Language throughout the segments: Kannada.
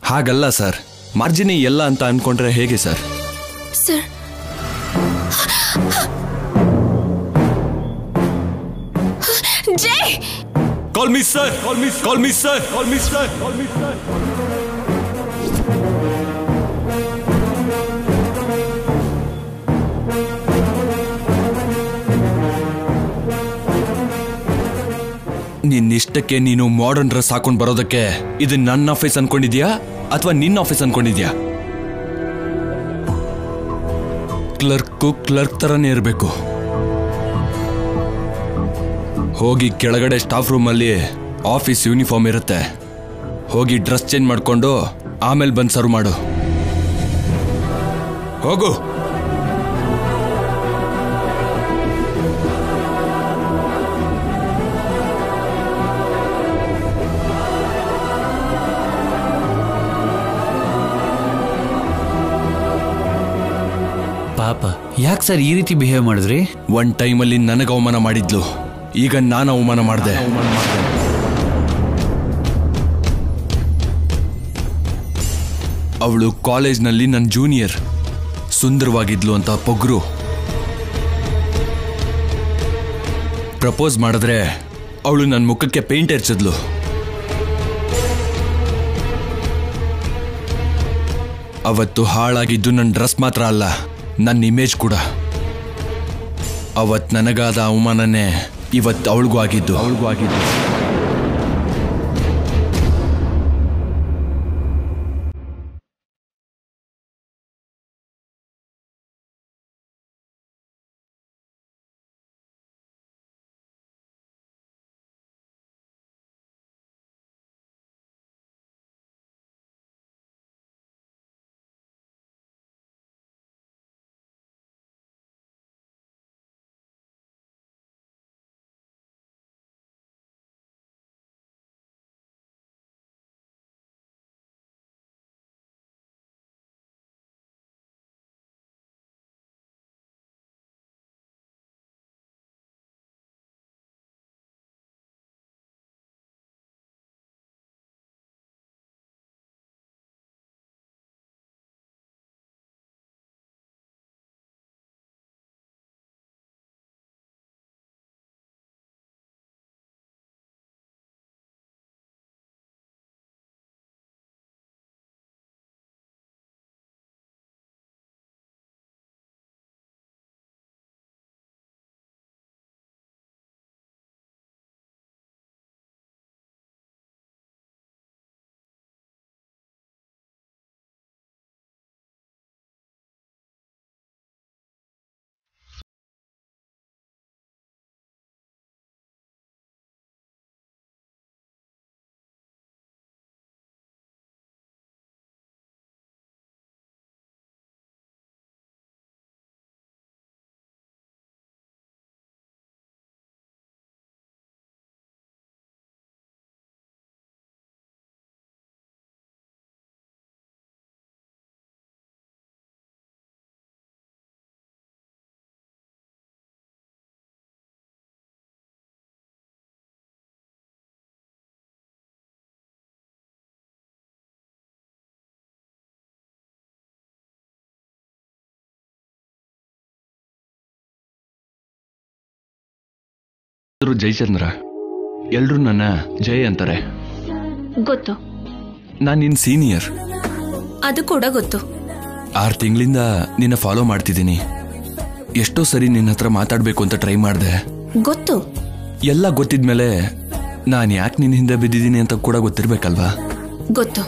ಹಾಗಲ್ಲ ಸರ್ ಮಾರ್ಜಿನಿ ಎಲ್ಲ ಅಂತ ಅನ್ಕೊಂಡ್ರೆ ಹೇಗೆ ಸರ್ ಸರ್ ಜೈ call me sir call me call me sir call me sir call me sir ನಿನ್ನಿಷ್ಟಕ್ಕೆ ನೀನು ಮಾಡರ್ನ್ ಡ್ರೆಸ್ ಹಾಕೊಂಡ್ ಬರೋದಕ್ಕೆ ಇದು ನನ್ನ ಆಫೀಸ್ ಅನ್ಕೊಂಡಿದ್ಯಾ ಅಥವಾ ನಿನ್ನ ಆಫೀಸ್ ಅನ್ಕೊಂಡಿದ್ಯಾ ಕ್ಲರ್ಕು ಕ್ಲರ್ಕ್ ತರನೇ ಇರಬೇಕು ಹೋಗಿ ಕೆಳಗಡೆ ಸ್ಟಾಫ್ ರೂಮಲ್ಲಿ ಆಫೀಸ್ ಯೂನಿಫಾರ್ಮ್ ಇರುತ್ತೆ ಹೋಗಿ ಡ್ರೆಸ್ ಚೇಂಜ್ ಮಾಡ್ಕೊಂಡು ಆಮೇಲೆ ಬಂದು ಸರ್ವ್ ಮಾಡು ಹೋಗು ಪಾಪ ಯಾಕೆ ಸರ್ ಈ ರೀತಿ ಬಿಹೇವ್ ಮಾಡಿದ್ರಿ ಒನ್ ಟೈಮಲ್ಲಿ ನನಗೆ ಅವಮಾನ ಮಾಡಿದ್ಲು ಈಗ ನಾನು ಅವಮಾನ ಮಾಡಿದೆ ಅವಳು ಕಾಲೇಜ್ನಲ್ಲಿ ನನ್ನ ಜೂನಿಯರ್ ಸುಂದರವಾಗಿದ್ಲು ಅಂತ ಪೊಗ್ರು ಪ್ರಪೋಸ್ ಮಾಡಿದ್ರೆ ಅವಳು ನನ್ನ ಮುಖಕ್ಕೆ ಪೇಂಟ್ ಎರಚಿದ್ಲು ಅವತ್ತು ಹಾಳಾಗಿದ್ದು ನನ್ನ ಡ್ರೆಸ್ ಮಾತ್ರ ಅಲ್ಲ ನನ್ನ ಇಮೇಜ್ ಕೂಡ ಅವತ್ ನನಗಾದ ಅವಮಾನನೇ ಇವತ್ತು ಅವಳಿಗೂ ಆಗಿದ್ದು ಅವಳಿಗೂ ಆಗಿದ್ದು ಹೆಸರು ಜಯಚಂದ್ರ ಎಲ್ರೂ ನನ್ನ ಜಯ ಅಂತಾರೆ ಗೊತ್ತು ನಾನು ನಿನ್ ಸೀನಿಯರ್ ಅದು ಕೂಡ ಗೊತ್ತು ಆರು ತಿಂಗಳಿಂದ ನಿನ್ನ ಫಾಲೋ ಮಾಡ್ತಿದ್ದೀನಿ ಎಷ್ಟೋ ಸರಿ ನಿನ್ನ ಹತ್ರ ಮಾತಾಡ್ಬೇಕು ಅಂತ ಟ್ರೈ ಮಾಡಿದೆ ಗೊತ್ತು ಎಲ್ಲ ಗೊತ್ತಿದ್ಮೇಲೆ ನಾನು ಯಾಕೆ ನಿನ್ನ ಹಿಂದೆ ಬಿದ್ದಿದ್ದೀನಿ ಅಂತ ಕೂಡ ಗೊತ್ತಿರ್ಬೇಕಲ್ವಾ ಗೊತ್ತು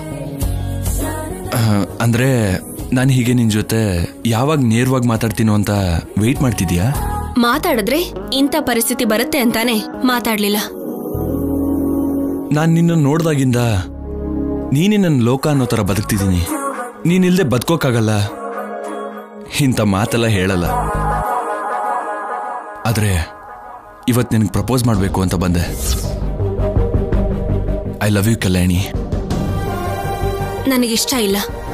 ಆ, ಅಂದ್ರೆ ನಾನು ಹೀಗೆ ನಿನ್ ಜೊತೆ ಯಾವಾಗ ನೇರವಾಗಿ ಮಾತಾಡ್ತೀನೋ ಅಂತ ವೆಯ್ಟ್ ಮಾಡ್ತಿದ್ಯಾ ಮಾತಾಡಿದ್ರೆ ಇಂಥ ಪರಿಸ್ಥಿತಿ ಬರುತ್ತೆ ಅಂತಾನೆ ಮಾತಾಡ್ಲಿಲ್ಲ ನಾನು ನಿನ್ನ ನೋಡ್ದಾಗಿಂದ ನೀನೇ ನನ್ನ ಲೋಕ ಅನ್ನೋ ಥರ ಬದುಕ್ತಿದ್ದೀನಿ ನೀನಿಲ್ದೆ ಬದುಕೋಕ್ಕಾಗಲ್ಲ ಇಂಥ ಮಾತೆಲ್ಲ ಹೇಳಲ್ಲ ಆದ್ರೆ ಇವತ್ತು ನಿನಗೆ ಪ್ರಪೋಸ್ ಮಾಡಬೇಕು ಅಂತ ಬಂದೆ ಐ ಲವ್ ಯು ಕಲ್ಯಾಣಿ ನನಗಿಷ್ಟ ಇಲ್ಲ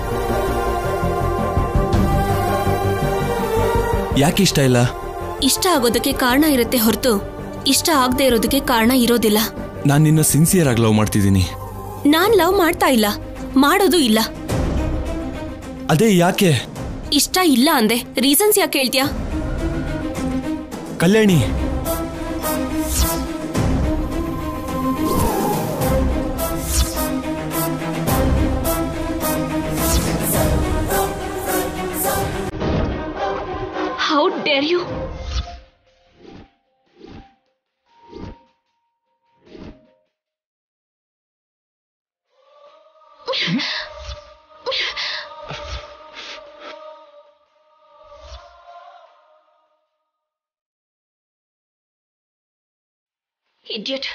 ಯಾಕೆ ಇಷ್ಟ ಇಲ್ಲ ಇಷ್ಟ ಆಗೋದಕ್ಕೆ ಕಾರಣ ಇರುತ್ತೆ ಹೊರತು ಇಷ್ಟ ಆಗದೆ ಇರೋದಕ್ಕೆ ಕಾರಣ ಇರೋದಿಲ್ಲ ನಾನು ನಿನ್ನ ಸಿನ್ಸಿಯರ್ ಆಗಿ ಲವ್ ಮಾಡ್ತಿದ್ದೀನಿ ನಾನ್ ಲವ್ ಮಾಡ್ತಾ ಇಲ್ಲ ಮಾಡೋದು ಇಲ್ಲ ಅದೇ ಯಾಕೆ ಇಷ್ಟ ಇಲ್ಲ ಅಂದೆ ರೀಸನ್ಸ್ ಯಾಕೆ ಹೇಳ್ತೀಯಾ Kalyani how dare you Idiot.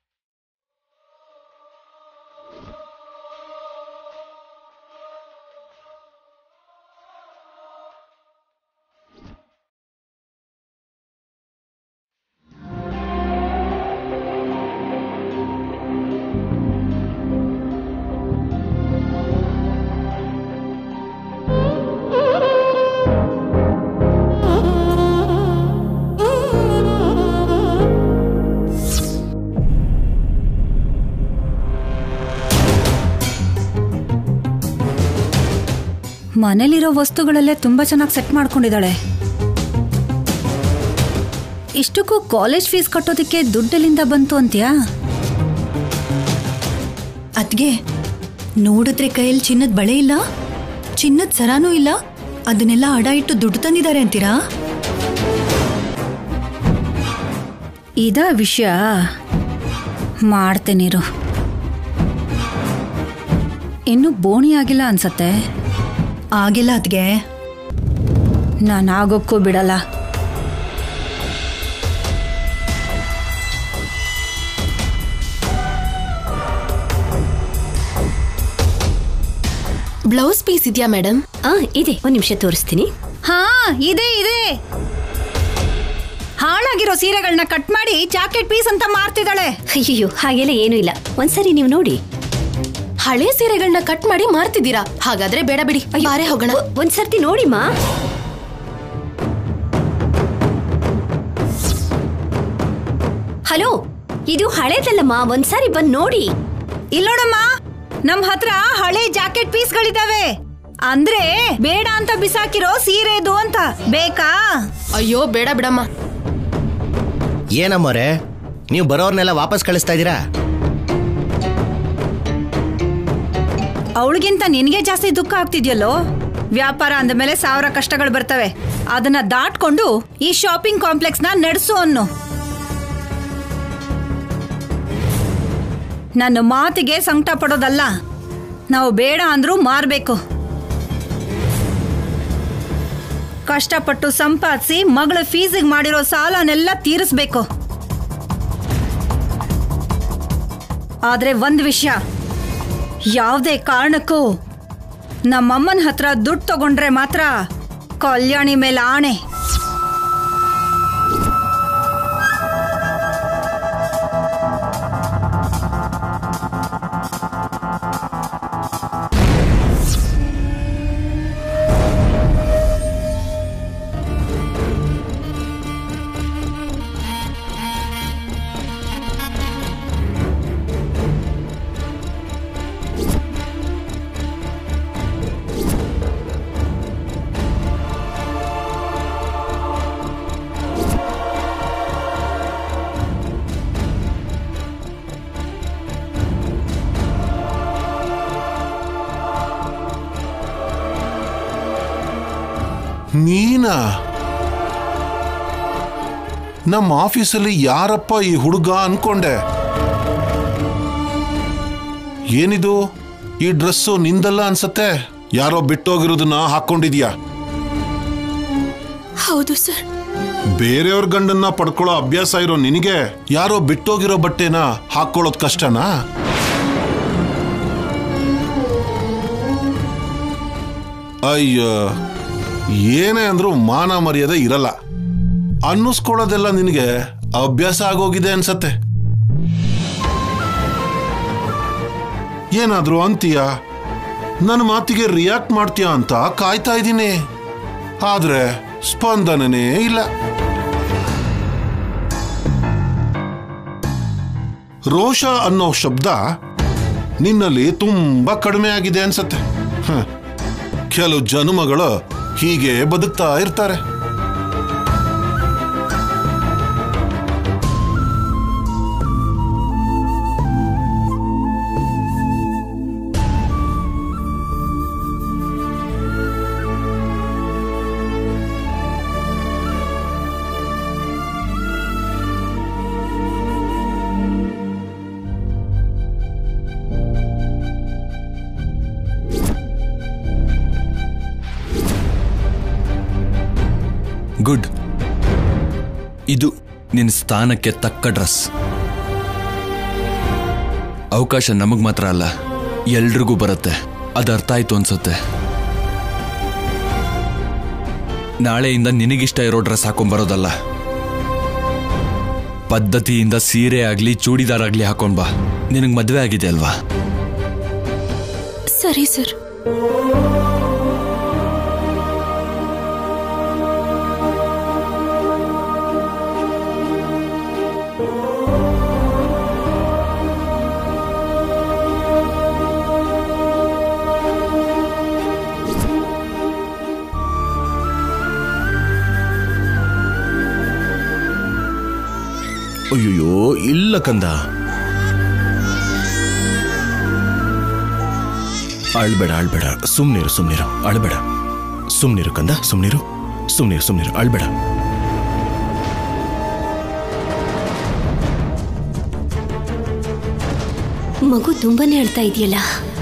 ಮನೇಲಿರೋ ವಸ್ತುಗಳಲ್ಲೇ ತುಂಬಾ ಚೆನ್ನಾಗಿ ಸೆಟ್ ಮಾಡ್ಕೊಂಡಿದ್ದಾಳೆ ಇಷ್ಟಕ್ಕೂ ಕಾಲೇಜ್ ಫೀಸ್ ಕಟ್ಟೋದಕ್ಕೆ ದುಡ್ಡೆಲ್ಲಿಂದ ಬಂತು ಅಂತ್ಯಾ ಅದ್ಗೆ ನೋಡಿದ್ರೆ ಕೈಯಲ್ಲಿ ಚಿನ್ನದ ಬಳೆ ಇಲ್ಲ ಚಿನ್ನದ ಸರಾನೂ ಇಲ್ಲ ಅದನ್ನೆಲ್ಲ ಅಡ ಇಟ್ಟು ದುಡ್ಡು ತಂದಿದ್ದಾರೆ ಅಂತೀರಾ ಇದ ವಿಷಯ ಮಾಡ್ತೇನಿರು ಇನ್ನು ಬೋಣಿ ಆಗಿಲ್ಲ ಅನ್ಸತ್ತೆ ಆಗಿಲ್ಲ ಅದ್ಗೆ ನಾನು ಆಗೋಕ್ಕೂ ಬಿಡಲ್ಲ ಬ್ಲೌಸ್ ಪೀಸ್ ಇದೆಯಾ ಮೇಡಮ್ ಆ ಇದೆ ಒಂದ್ ನಿಮಿಷ ತೋರಿಸ್ತೀನಿ ಹಾ ಇದೆ ಇದೆ ಹಾಳಾಗಿರೋ ಸೀರೆಗಳನ್ನ ಕಟ್ ಮಾಡಿ ಜಾಕೆಟ್ ಪೀಸ್ ಅಂತ ಮಾರ್ತಿದ್ದಾಳೆ ಅಯ್ಯೋ ಹಾಗೆಲ್ಲ ಏನೂ ಇಲ್ಲ ಒಂದ್ಸರಿ ನೀವು ನೋಡಿ ಹಳೆ ಸೀರೆಗಳನ್ನ ಕಟ್ ಮಾಡಿ ಮಾರ್ತಿದ್ದೀರಾ ಹಾಗಾದ್ರೆ ಬೇಡ ಬಿಡಿ ಬಾರೆ ಹೋಗೋಣ ಒ- ಒಂದ್ಸರ್ತಿ ನೋಡಿಮ್ಮ ಹಲೋ ಇದು ಹಳೇದಲ್ಲಮ್ಮ ಒಂದ್ಸಾರಿ ಬಂದ್ ನೋಡಿ ಇಲ್ಲೋಡಮ್ಮ ನಮ್ ಹತ್ರ ಹಳೆ ಜಾಕೆಟ್ ಪೀಸ್ಗಳಿದಾವೆ ಅಂದ್ರೆ ಬೇಡ ಅಂತ ಬಿಸಾಕಿರೋ ಸೀರೆ ಇದು ಅಂತ ಬೇಕಾ ಅಯ್ಯೋ ಬೇಡ ಬಿಡಮ್ಮ ಏನಮ್ಮೋರೆ ನೀವು ಬರೋರ್ನೆಲ್ಲ ವಾಪಸ್ ಕಳಿಸ್ತಾ ಇದ್ದೀರಾ ಅವಳಿಗಿಂತ ನಿನಗೆ ಜಾಸ್ತಿ ದುಃಖ ಆಗ್ತಿದ್ಯಲ್ಲೋ ವ್ಯಾಪಾರ ಅಂದಮೇಲೆ ಸಾವಿರ ಕಷ್ಟಗಳು ಬರ್ತವೆ ಅದನ್ನ ದಾಟ್ಕೊಂಡು ಈ ಶಾಪಿಂಗ್ ಕಾಂಪ್ಲೆಕ್ಸ್ ನ ನಡೆಸು ಅನ್ನು ನನ್ನ ಮಾತಿಗೆ ಸಂಕಟ ಪಡೋದಲ್ಲ ನಾವು ಬೇಡ ಅಂದ್ರೂ ಮಾರ್ಬೇಕು ಕಷ್ಟಪಟ್ಟು ಸಂಪಾದಿಸಿ ಮಗಳ ಫೀಸಿಗೆ ಮಾಡಿರೋ ಸಾಲನೆಲ್ಲ ತೀರಿಸ್ಬೇಕು ಆದ್ರೆ ಒಂದ್ ವಿಷಯ ಯಾವುದೇ ಕಾರಣಕ್ಕೂ ನಮ್ಮಮ್ಮನ ಹತ್ರ ದುಡ್ಡು ತಗೊಂಡ್ರೆ ಮಾತ್ರ ಕಲ್ಯಾಣಿ ಮೇಲೆ ಆಣೆ ನೀನಾ ನಮ್ಮ ಆಫೀಸಲ್ಲಿ ಯಾರಪ್ಪ ಈ ಹುಡುಗ ಅನ್ಕೊಂಡೆ ಏನಿದು ಈ ಡ್ರೆಸ್ಸು ನಿಂದಲ್ಲ ಅನ್ಸತ್ತೆ ಯಾರೋ ಬಿಟ್ಟೋಗಿರೋದನ್ನ ಹಾಕೊಂಡಿದ್ಯಾ ಹೌದು ಸರ್ ಬೇರೆಯವ್ರ ಗಂಡನ್ನ ಪಡ್ಕೊಳ್ಳೋ ಅಭ್ಯಾಸ ಇರೋ ನಿನಗೆ ಯಾರೋ ಬಿಟ್ಟೋಗಿರೋ ಬಟ್ಟೆನ ಹಾಕೊಳ್ಳೋದ್ ಕಷ್ಟನಾ ಅಯ್ಯೋ ಏನೇ ಅಂದ್ರೂ ಮಾನ ಮರ್ಯಾದೆ ಇರಲ್ಲ ಅನ್ನಿಸ್ಕೊಳ್ಳೋದೆಲ್ಲ ನಿನಗೆ ಅಭ್ಯಾಸ ಆಗೋಗಿದೆ ಅನ್ಸತ್ತೆ ಏನಾದ್ರೂ ಅಂತೀಯ ನನ್ನ ಮಾತಿಗೆ ರಿಯಾಕ್ಟ್ ಮಾಡ್ತೀಯ ಅಂತ ಕಾಯ್ತಾ ಇದ್ದೀನಿ ಆದ್ರೆ ಸ್ಪಂದನನೇ ಇಲ್ಲ ರೋಷ ಅನ್ನೋ ಶಬ್ದ ನಿನ್ನಲ್ಲಿ ತುಂಬಾ ಕಡಿಮೆ ಆಗಿದೆ ಅನ್ಸತ್ತೆ ಹ. ಕೆಲವು ಜನುಮಗಳು ಹೀಗೆ ಬದುಕ್ತಾ ಇರ್ತಾರೆ ಗುಡ್ ಇದು ನಿನ್ನ ಸ್ಥಾನಕ್ಕೆ ತಕ್ಕ ಡ್ರೆಸ್ ಅವಕಾಶ ನಮಗ್ ಮಾತ್ರ ಅಲ್ಲ ಎಲ್ರಿಗೂ ಬರುತ್ತೆ ಅದು ಅರ್ಥ ಆಯ್ತು ಅನ್ಸುತ್ತೆ ನಾಳೆಯಿಂದ ನಿನಗಿಷ್ಟ ಇರೋ ಡ್ರೆಸ್ ಹಾಕೊಂಡ್ಬರೋದಲ್ಲ ಪದ್ಧತಿಯಿಂದ ಸೀರೆ ಆಗ್ಲಿ ಚೂಡಿದಾರ್ ಆಗ್ಲಿ ಹಾಕೊಂಡ್ ಬಾ ನಿನಗ್ ಮದ್ವೆ ಆಗಿದೆ ಅಲ್ವಾ ಸರಿ ಸರ್ ಅಯ್ಯೋ ಇಲ್ಲ ಕಂದ ಅಳ್ಬೇಡ ಅಳ್ಬೇಡ ಸುಮ್ನಿರು ಸುಮ್ನಿರು ಅಳ್ಬೇಡ ಸುಮ್ನಿರು ಕಂದ ಸುಮ್ನಿರು ಸುಮ್ನಿರು ಸುಮ್ನಿರು ಅಳ್ಬೇಡ ಮಗು ತುಂಬಾನೇ ಅಳ್ತಾ ಇದೆಯಲ್ಲ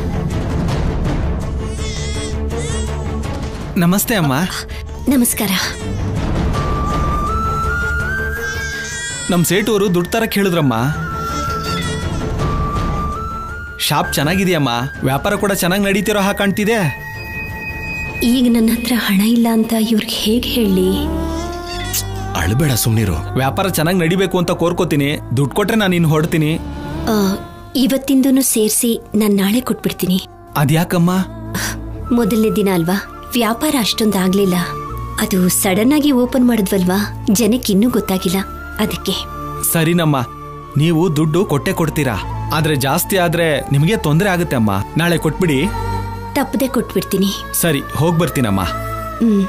ನಮಸ್ತೆ ಅಮ್ಮ ನಮಸ್ಕಾರ ನಮ್ಮ ಸೇಟೂರು ದುಡ್ಡು ತರಕ್ಕೆ ಹೇಳಿದ್ರಮ್ಮ ಶಾಪ್ ಚೆನ್ನಾಗಿದೆಯಮ್ಮ ವ್ಯಾಪಾರ ಕೂಡ ಚೆನ್ನಾಗಿ ನಡೀತಿರೋ ಹಾಗೆ ಕಾಣ್ತಿದೆ ಈಗ ನನ್ನ ಹತ್ರ ಹಣ ಇಲ್ಲ ಅಂತ ಇವ್ರಿಗೆ ಹೇಗೆ ಹೇಳಿ ಅಳ್ಬೇಡ ಸುಮ್ನಿರು ವ್ಯಾಪಾರ ಚೆನ್ನಾಗಿ ನಡಿಬೇಕು ಅಂತ ಕೋರ್ಕೋತೀನಿ ದುಡ್ಡು ಕೊಟ್ರೆ ನಾನು ಇನ್ನು ಹೊಡ್ತೀನಿ ಇವತ್ತಿಂದೂ ಸೇರಿಸಿ ನಾನು ನಾಳೆ ಕೊಟ್ಬಿಡ್ತೀನಿ ಅದ್ಯಾಕಮ್ಮ ಮೊದಲನೇ ದಿನ ಅಲ್ವಾ ವ್ಯಾಪಾರ ಅಷ್ಟೊಂದು ಆಗ್ಲಿಲ್ಲ ಅದು ಸಡನ್ ಆಗಿ ಓಪನ್ ಮಾಡಿದ್ವಲ್ವಾ ಜನಕ್ಕೆ ಇನ್ನೂ ಗೊತ್ತಾಗಿಲ್ಲ ಅದಕ್ಕೆ ಸರಿನಮ್ಮ ನೀವು ದುಡ್ಡು ಕೊಟ್ಟೆ ಕೊಡ್ತೀರಾ ಆದ್ರೆ ಜಾಸ್ತಿ ಆದ್ರೆ ನಿಮಗೆ ತೊಂದರೆ ಆಗುತ್ತೆ ಅಮ್ಮ ನಾಳೆ ಕೊಟ್ಬಿಡಿ ತಪ್ಪದೆ ಕೊಟ್ಬಿಡ್ತೀನಿ ಸರಿ ಹೋಗ್ ಬರ್ತೀನಮ್ಮ ಹ್ಮ್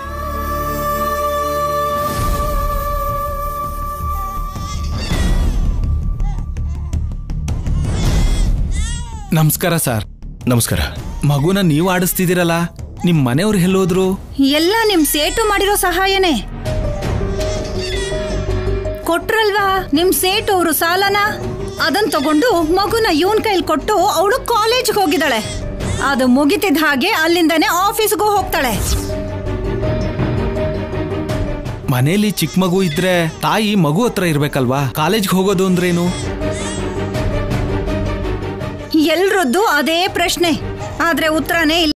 ನಮಸ್ಕಾರ ಸರ್ ನಮಸ್ಕಾರ ಮಗುನ ನೀವು ಆಡಿಸ್ತಿದ್ದೀರಲ್ಲ ನಿಮ್ ಮನೆಯವ್ರು ಎಲ್ಲೋದ್ರು ಎಲ್ಲ ನಿಮ್ ಸೇಟು ಮಾಡಿರೋ ಸಹಾಯನೇ ಕೊಟ್ರಲ್ವಾ ನಿಮ್ ಸೇಟು ಅವರು ಸಾಲನ ಅದನ್ ತಗೊಂಡು ಮಗುನ ಇವನ್ ಕೈಲಿ ಕೊಟ್ಟು ಅವಳು ಕಾಲೇಜ್ಗೆ ಹೋಗಿದ್ದಾಳೆ ಅದು ಮುಗಿತಿದ ಹಾಗೆ ಅಲ್ಲಿಂದಾನೆ ಆಫೀಸ್ಗೂ ಹೋಗ್ತಾಳೆ ಮನೇಲಿ ಚಿಕ್ಕ ಮಗು ಇದ್ರೆ ತಾಯಿ ಮಗು ಹತ್ರ ಇರ್ಬೇಕಲ್ವಾ ಕಾಲೇಜ್ಗೆ ಹೋಗೋದು ಅಂದ್ರೇನು ಎಲ್ರದ್ದು ಅದೇ ಪ್ರಶ್ನೆ ಆದ್ರೆ ಉತ್ತರನೇ ಇಲ್ಲ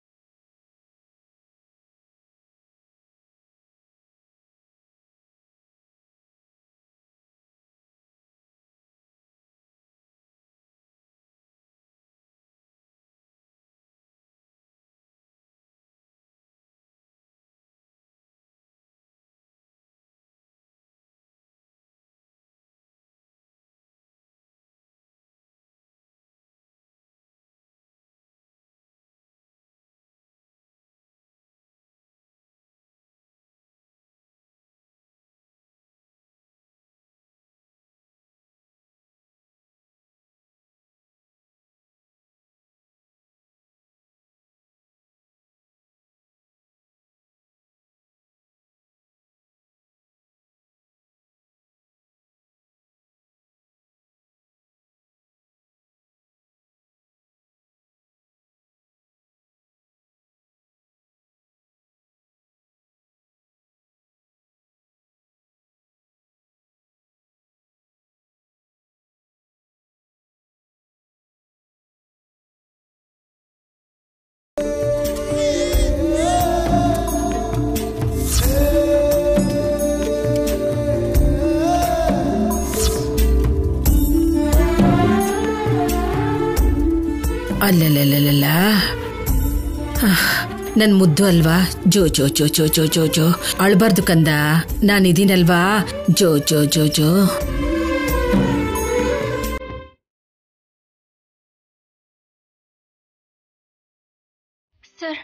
ಅಲ್ಲಲ್ಲಲ್ಲಲ್ಲ ನನ್ ಮುದ್ದು ಅಲ್ವಾ ಜೋ ಜೋ ಜೋ ಜೋ ಜೋ ಜೋ ಜೋ ಅಳ್ಬಾರ್ದು ಕಂದ ನಾನಿದ್ದೀನಲ್ವಾ ಜೋ ಜೋ ಜೋ ಜೋ ಸರ್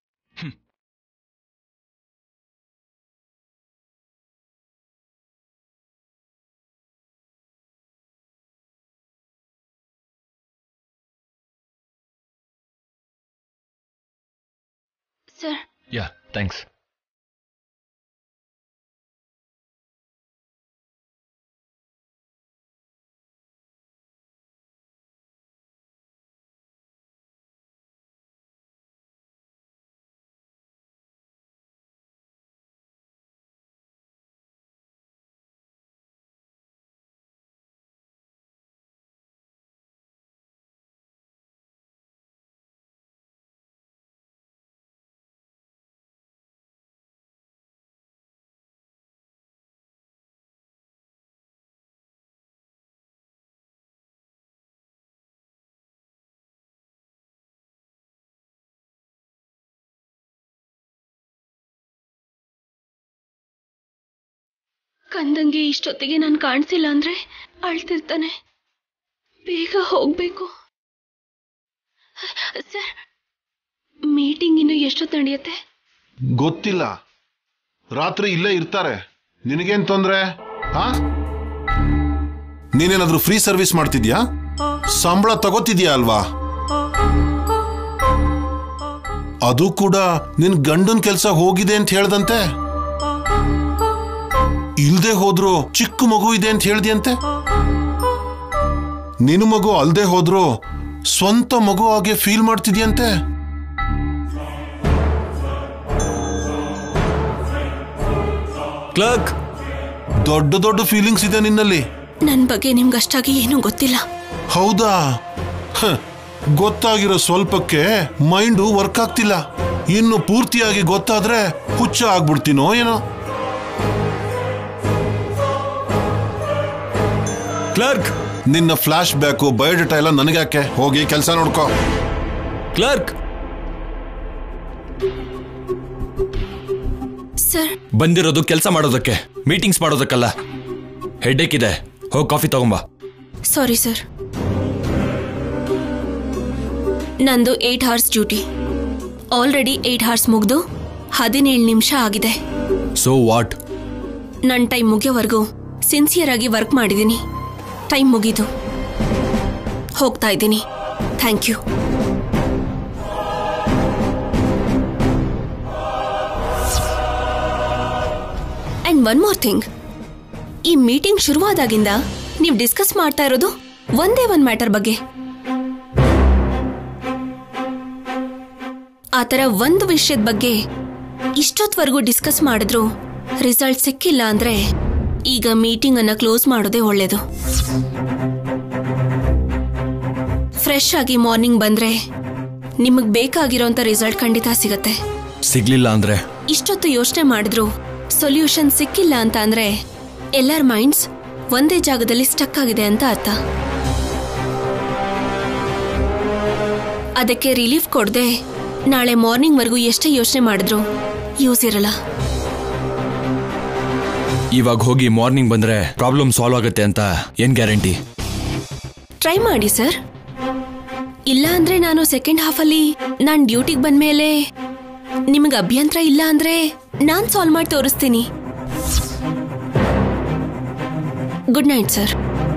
ಸರ್ ಯಾ ಥ್ಯಾಂಕ್ಸ್ ಕಂದಂಗೆ ಇಷ್ಟೊತ್ತಿಗೆ ನಾನು ಕಾಣಿಸಿಲ್ಲ ಅಂದ್ರೆ ಅಳ್ತಿರ್ತಾನೆ ಬೇಗ ಹೋಗ್ಬೇಕು ಸರ್ ಮೀಟಿಂಗ್ ಇನ್ನು ಎಷ್ಟೊತ್ತು ನಡೆಯುತ್ತೆ ಗೊತ್ತಿಲ್ಲ ರಾತ್ರಿ ಇಲ್ಲೇ ಇರ್ತಾರೆ ನಿನಗೇನ್ ತೊಂದ್ರೆ ಹಾ ನೀನೇನಾದ್ರೂ ಫ್ರೀ ಸರ್ವಿಸ್ ಮಾಡ್ತಿದ್ಯಾ ಸಂಬಳ ತಗೋತಿದ್ಯಾ ಅಲ್ವಾ ಅದು ಕೂಡ ನಿನ್ ಗಂಡನ್ ಕೆಲ್ಸ ಹೋಗಿದೆ ಅಂತ ಹೇಳ್ದಂತೆ ಇಲ್ದೆ ಹೋದ್ರು ಚಿಕ್ಕ ಮಗು ಇದೆ ಅಂತ ಹೇಳ್ದಿಯಂತೆ ನಿನ್ ಮಗು ಅಲ್ದೆ ಹೋದ್ರು ಸ್ವಂತ ಮಗು ಹಾಗೆ ಫೀಲ್ ಮಾಡ್ತಿದ್ಯಂತೆ ಕ್ಲರ್ಕ್ ದೊಡ್ಡ ದೊಡ್ಡ ಫೀಲಿಂಗ್ಸ್ ಇದೆ ನಿನ್ನಲ್ಲಿ ನನ್ನ ಬಗ್ಗೆ ನಿಮ್ಗೆ ಅಷ್ಟಾಗಿ ಏನೂ ಗೊತ್ತಿಲ್ಲ ಹೌದಾ ಹ, ಗೊತ್ತಾಗಿರೋ ಸ್ವಲ್ಪಕ್ಕೆ ಮೈಂಡು ವರ್ಕ್ ಆಗ್ತಿಲ್ಲ ಇನ್ನು ಪೂರ್ತಿಯಾಗಿ ಗೊತ್ತಾದ್ರೆ ಹುಚ್ಚ ಆಗ್ಬಿಡ್ತೀನೋ ಏನೋ ಕ್ಲರ್ಕ್ ನಿನ್ನ ಫ್ಲಾಶ್ ಬ್ಯಾಕು ಬಯೋಡೇಟಾ ಎಲ್ಲ ನನಗ್ಯಾಕೆ ಹೋಗಿ ಕೆಲಸ ನೋಡ್ಕೋ ಕ್ಲರ್ಕ್ ಸರ್ ಬಂದಿರೋದು ಕೆಲಸ ಮಾಡೋದಕ್ಕೆ ಮೀಟಿಂಗ್ಸ್ ಮಾಡೋದಕ್ಕಲ್ಲ ಹೆಡ್ಡೇಕ್ ಇದೆ ಹೋಗಿ ಕಾಫಿ ತಗೊಂಬಾ ಸಾರಿ ಸರ್ ನಂದು eight hours duty already eight hours ಮುಗಿದು ಹದಿನೇಳು ನಿಮಿಷ ಆಗಿದೆ ಸೊ ವಾಟ್ ನನ್ನ ಟೈಮ್ ಮುಗಿಯೋವರೆಗೂ ಸಿನ್ಸಿಯರ್ ಆಗಿ ವರ್ಕ್ ಮಾಡಿದ್ದೀನಿ ಟೈಮ್ ಮುಗೀತು ಹೋಗ್ತಾ ಇದ್ದೀನಿ thank you and one more thing ಈ ಮೀಟಿಂಗ್ ಶುರುವಾದಾಗಿಂದ ನೀವು ಡಿಸ್ಕಸ್ ಮಾಡ್ತಾ ಇರೋದು ಒಂದೇ ಒಂದು ಮ್ಯಾಟರ್ ಬಗ್ಗೆ ಆ ಥರ ಒಂದು ವಿಷಯದ ಬಗ್ಗೆ ಇಷ್ಟೊತ್ವರೆಗೂ ಡಿಸ್ಕಸ್ ಮಾಡಿದ್ರು ರಿಸಲ್ಟ್ ಸಿಕ್ಕಿಲ್ಲ ಅಂದ್ರೆ ಈಗ ಮೀಟಿಂಗ್ ಅನ್ನ ಕ್ಲೋಸ್ ಮಾಡೋದೇ ಒಳ್ಳೇದು ಫ್ರೆಶ್ ಆಗಿ ಮಾರ್ನಿಂಗ್ ಬಂದ್ರೆ ನಿಮಗೆ ಬೇಕಾಗಿರೋಂಥ ರಿಸಲ್ಟ್ ಖಂಡಿತ ಸಿಗತ್ತೆ ಸಿಗ್ಲಿಲ್ಲ ಅಂದ್ರೆ ಇಷ್ಟೊತ್ತು ಯೋಚನೆ ಮಾಡಿದ್ರು ಸೊಲ್ಯೂಷನ್ ಸಿಕ್ಕಿಲ್ಲ ಅಂತ ಅಂದ್ರೆ ಎಲ್ಲರ ಮೈಂಡ್ಸ್ ಒಂದೇ ಜಾಗದಲ್ಲಿ ಸ್ಟಕ್ ಆಗಿದೆ ಅಂತ ಅರ್ಥ ಅದಕ್ಕೆ ರಿಲೀಫ್ ಕೊಡದೆ ನಾಳೆ ಮಾರ್ನಿಂಗ್ ವರೆಗೂ ಎಷ್ಟೇ ಯೋಚನೆ ಮಾಡಿದ್ರು ಯೂಸ್ ಇರಲ್ಲ ಇವಾಗ ಹೋಗಿ ಮಾರ್ನಿಂಗ್ ಬಂದ್ರೆ ಪ್ರಾಬ್ಲಮ್ ಸಾಲ್ವ್ ಆಗುತ್ತೆ ಅಂತ ಏನ್ ಗ್ಯಾರಂಟಿ ಟ್ರೈ ಮಾಡಿ ಸರ್ ಇಲ್ಲ ಅಂದ್ರೆ ನಾನು ಸೆಕೆಂಡ್ ಹಾಫಲ್ಲಿ ನಾನು ಡ್ಯೂಟಿಗೆ ಬಂದ್ಮೇಲೆ ನಿಮಗೆ ಅಭ್ಯಂತರ ಇಲ್ಲ ಅಂದ್ರೆ ನಾನು ಸಾಲ್ವ್ ಮಾಡಿ ತೋರಿಸ್ತೀನಿ ಗುಡ್ ನೈಟ್ ಸರ್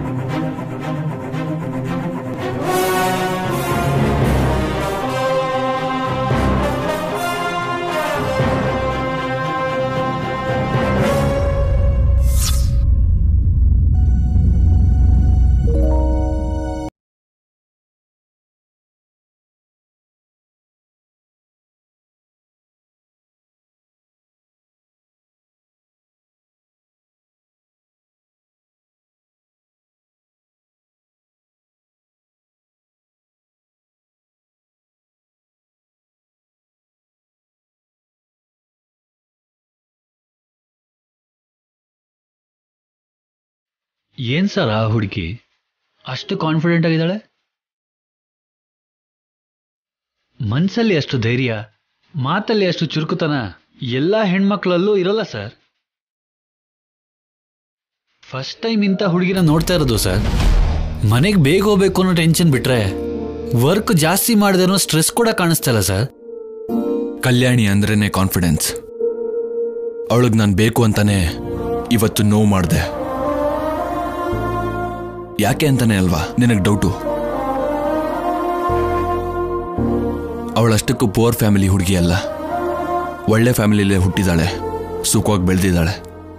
ಏನ್ ಸರ್ ಆ ಹುಡುಗಿ ಅಷ್ಟು ಕಾನ್ಫಿಡೆಂಟ್ ಆಗಿದ್ದಾಳೆ ಮನ್ಸಲ್ಲಿ ಅಷ್ಟು ಧೈರ್ಯ ಮಾತಲ್ಲಿ ಅಷ್ಟು ಚುರುಕುತನ ಎಲ್ಲ ಹೆಣ್ಮಕ್ಳಲ್ಲೂ ಇರಲ್ಲ ಸರ್ ಫಸ್ಟ್ ಟೈಮ್ ಇಂಥ ಹುಡುಗಿನ ನೋಡ್ತಾ ಇರೋದು ಸರ್ ಮನೆಗೆ ಬೇಗ ಹೋಗ್ಬೇಕು ಅನ್ನೋ ಟೆನ್ಷನ್ ಬಿಟ್ರೆ ವರ್ಕ್ ಜಾಸ್ತಿ ಮಾಡಿದೆ ಅನ್ನೋ ಸ್ಟ್ರೆಸ್ ಕೂಡ ಕಾಣಿಸ್ತಾ ಇಲ್ಲ ಸರ್ ಕಲ್ಯಾಣಿ ಅಂದ್ರೇನೆ ಕಾನ್ಫಿಡೆನ್ಸ್ ಅವಳಿಗೆ ನಾನು ಬೇಕು ಅಂತಾನೆ ಇವತ್ತು ನೋವು ಮಾಡಿದೆ ಯಾಕೆ ಅಂತಾನೆ ಅಲ್ವಾ ನಿನಗೆ ಡೌಟು ಅವಳಷ್ಟಕ್ಕೂ ಪೋರ್ ಫ್ಯಾಮಿಲಿ ಹುಡುಗಿ ಅಲ್ಲ ಒಳ್ಳೆ ಫ್ಯಾಮಿಲಿಲೇ ಹುಟ್ಟಿದಾಳೆ ಸುಖವಾಗಿ ಬೆಳೆದಿದ್ದಾಳೆ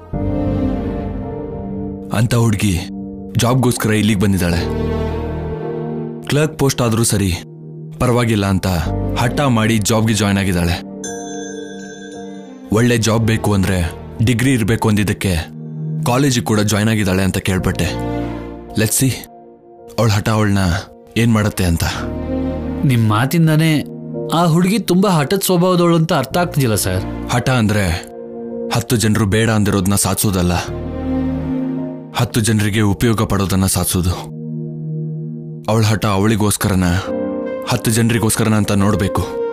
ಅಂತ ಹುಡುಗಿ ಜಾಬ್ಗೋಸ್ಕರ ಇಲ್ಲಿಗೆ ಬಂದಿದ್ದಾಳೆ ಕ್ಲರ್ಕ್ ಪೋಸ್ಟ್ ಆದರೂ ಸರಿ ಪರವಾಗಿಲ್ಲ ಅಂತ ಹಠ ಮಾಡಿ ಜಾಬ್ಗೆ ಜಾಯ್ನ್ ಆಗಿದ್ದಾಳೆ ಒಳ್ಳೆ ಜಾಬ್ ಬೇಕು ಅಂದ್ರೆ ಡಿಗ್ರಿ ಇರಬೇಕು ಅಂದಿದ್ದಕ್ಕೆ ಕಾಲೇಜಿಗೆ ಕೂಡ ಜಾಯ್ನ್ ಆಗಿದ್ದಾಳೆ ಅಂತ ಕೇಳ್ಪಟ್ಟೆ ಲೆಟ್ಸಿ ಅವಳ ಹಠ ಅವಳನ್ನ ಏನ್ ಮಾಡತ್ತೆ ಅಂತ ನಿಮ್ಮ ಮಾತಿಂದಾನೇ ಆ ಹುಡುಗಿ ತುಂಬಾ ಹಠದ ಸ್ವಭಾವದವಳು ಅಂತ ಅರ್ಥ ಆಗ್ತಿದಿಲ್ಲ ಸರ್ ಹಠ ಅಂದ್ರೆ ಹತ್ತು ಜನರು ಬೇಡ ಅಂದಿರೋದನ್ನ ಸಾಧಿಸೋದಲ್ಲ ಹತ್ತು ಜನರಿಗೆ ಉಪಯೋಗ ಪಡೋದನ್ನ ಸಾಧಿಸೋದು ಅವಳ ಹಠ ಅವಳಿಗೋಸ್ಕರನ ಹತ್ತು ಜನರಿಗೋಸ್ಕರನ ಅಂತ ನೋಡಬೇಕು